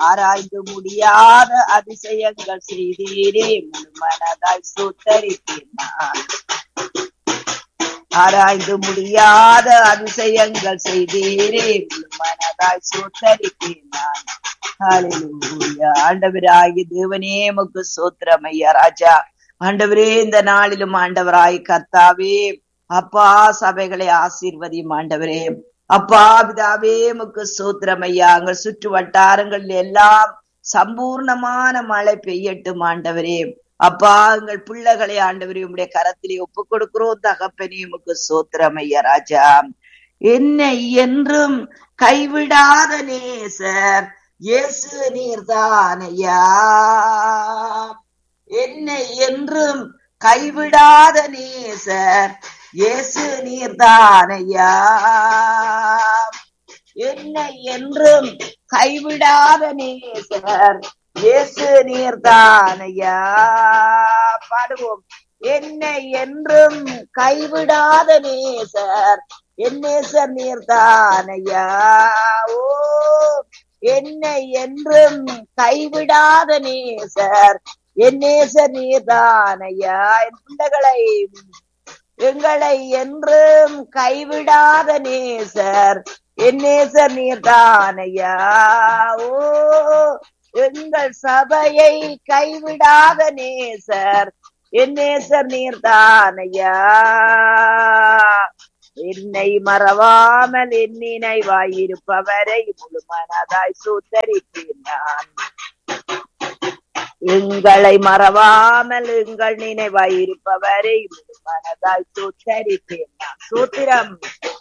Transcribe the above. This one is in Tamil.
ஆராய்ந்து முடியாத அதிசயங்கள் செய்தீரே முழு மனதாய் சுத்தரித்தேன் நான் ஆராய்ந்து முடியாத அதிசயங்கள் செய்தீரே முழு மனதாய் சுத்தரித்தேன் நான் ஹalleluya ஆண்டவராகி தேவனே உமக்கு சோத்திரம் ஐயா ராஜா ஆண்டவரே இந்த நாளிலும் ஆண்டவராய் கர்த்தாவே அப்பா சபைகளை ஆசீர்வதியும் ஆண்டவரே அப்பா பிதாவே உமக்கு சோத்திரம் ஐயா எங்கள் சுற்று வட்டாரங்கள் எல்லாம் சம்பூர்ணமான மழை பெய்யட்டும் ஆண்டவரே அப்பா எங்கள் பிள்ளைகளை ஆண்டவரே உம்முடைய கரத்திலே ஒப்பு கொடுக்கிறோம் தகப்பனே உமக்கு சோத்திரம் ஐயா ராஜா என்னை என்றும் கைவிடாத நேசர் இயேசு நீர்தானையா என்னை என்றும் கைவிடாத நேசர் இயேசு நீர்தானையா என்னை என்றும் கைவிடாத நேசர் இயேசு நீர்தானையா பாடுவோம் என்னை என்றும் கைவிடாத நேசர் என் நேசர் நீர்தானையா ஓ என்னை என்றும் கைவிடாத நேசர் என் நேசர் நீர்தானையா என் பிள்ளைகளை எங்களை என்றும் கைவிடாத நேசர் என் நேசர் நீர்தானையா ஓ எங்கள் சபையை கைவிடாத நேசர் என் நேசர் நீர்தானையா என்னை மறவாமல் என் நினைவாயிருப்பவரை முழு மனதாய் சுத்தரித்தேன் நான் எங்களை மறவாமல் எங்கள் நினைவாயிருப்பவரை முழு மனதாய் சுத்தரித்தேன் நான் சூத்திரம்